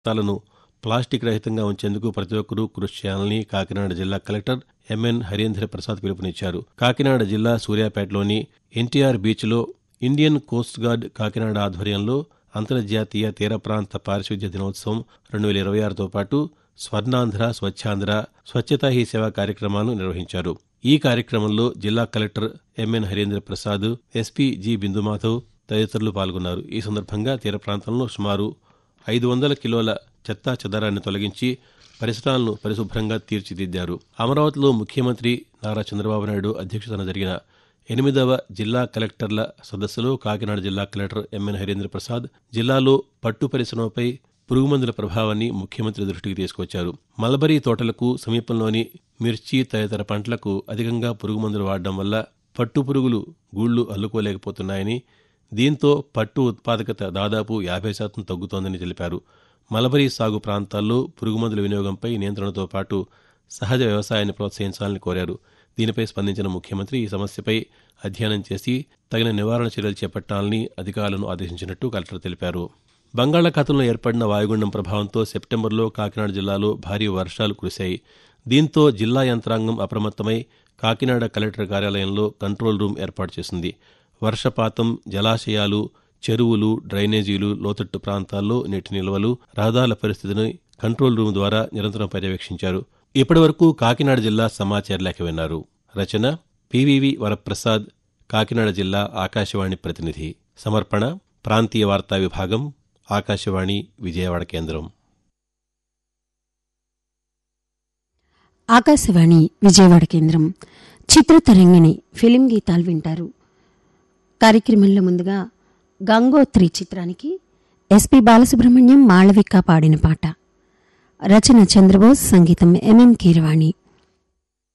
ప్రాంతాలను ప్లాస్టిక్ రహితంగా ఉంచేందుకు ప్రతి ఒక్కరూ కృషి చేయాలని కాకినాడ జిల్లా కలెక్టర్ ఎంఎన్ హరీంద్ర ప్రసాద్ పిలుపునిచ్చారు కాకినాడ జిల్లా సూర్యాపేటలోని ఎన్టీఆర్ బీచ్లో ఇండియన్ కోస్ట్ గార్డ్ కాకినాడ ఆధ్వర్యంలో అంతర్జాతీయ తీర ప్రాంత పారిశుద్ధ్య దినోత్సవం రెండు వేల ఇరవై ఆరుతో పాటు స్వర్ణాంధ్ర స్వచ్ఛాంధ్ర స్వచ్ఛతా హీ సేవ కార్యక్రమాలను నిర్వహించారు ఈ కార్యక్రమంలో జిల్లా collector MN Harindra Prasad SP G Bindumadhav తదితరులు పాల్గొన్నారు ఈ సందర్భంగా తీర ప్రాంతంలో సుమారు ఐదు వందల కిలోల చెత్తా చెదారాన్ని తొలగించి పరిసరాలను పరిశుభ్రంగా తీర్చిదిద్దారు అమరావతిలో ముఖ్యమంత్రి నారా చంద్రబాబు నాయుడు అధ్యక్షతన జరిగిన ఎనిమిదవ జిల్లా కలెక్టర్ల సదస్సులో కాకినాడ జిల్లా కలెక్టర్ ఎంఎన్ హరీంద్ర ప్రసాద్ జిల్లాలో పట్టు పరిశ్రమపై పురుగుమందుల ప్రభావాన్ని ముఖ్యమంత్రి దృష్టికి తీసుకొచ్చారు మల్బరీ తోటలకు సమీపంలోని మిర్చి తదితర పంటలకు అధికంగా పురుగుమందులు వాడడం వల్ల పట్టు పురుగులు గూళ్లు అల్లుకోలేకపోతున్నాయని దీంతో పట్టు ఉత్పాదకత దాదాపు యాభై శాతం తగ్గుతోందని తెలిపారు మలబరీ సాగు ప్రాంతాల్లో పురుగుమందుల వినియోగంపై నియంత్రణతో పాటు సహజ వ్యవసాయాన్ని ప్రోత్సహించాలని కోరారు దీనిపై స్పందించిన ముఖ్యమంత్రి ఈ సమస్యపై అధ్యయనం చేసి తగిన నివారణ చర్యలు చేపట్టాలని అధికారులను ఆదేశించినట్టు కలెక్టర్ తెలిపారు బంగాళాఖాతంలో ఏర్పడిన వాయుగుండం ప్రభావంతో సెప్టెంబర్లో కాకినాడ జిల్లాలో భారీ వర్షాలు కురిశాయి దీంతో జిల్లా యంత్రాంగం అప్రమత్తమై కాకినాడ కలెక్టర్ కార్యాలయంలో కంట్రోల్ రూమ్ ఏర్పాటు చేసింది వర్షపాతం జలాశయాలు చెరువులు డ్రైనేజీలు లోతట్టు ప్రాంతాల్లో నీటి నిల్వలు రహదారుల పరిస్థితిని కంట్రోల్ రూమ్ ద్వారా నిరంతరం పర్యవేక్షించారు ఇప్పటివరకు కాకినాడ జిల్లా సమాచార లేఖ విన్నారు రచన పివివి వరప్రసాద్ కాకినాడ జిల్లా ఆకాశవాణి ప్రతినిధి సమర్పణ ప్రాంతీయ వార్తా విభాగం ఆకాశవాణి విజయవాడ కేంద్రం ఆకాశవాణి విజయవాడ కేంద్రం చిత్రతరంగిణి ఫిలిం గీతాలు వింటారు కార్యక్రమంలో ముందుగా గంగోత్రి చిత్రానికి ఎస్పి బాలసుబ్రహ్మణ్యం మాళవిక పాడిన పాట రచన చంద్రబోస్ సంగీతం ఎంఎం కీరవాణి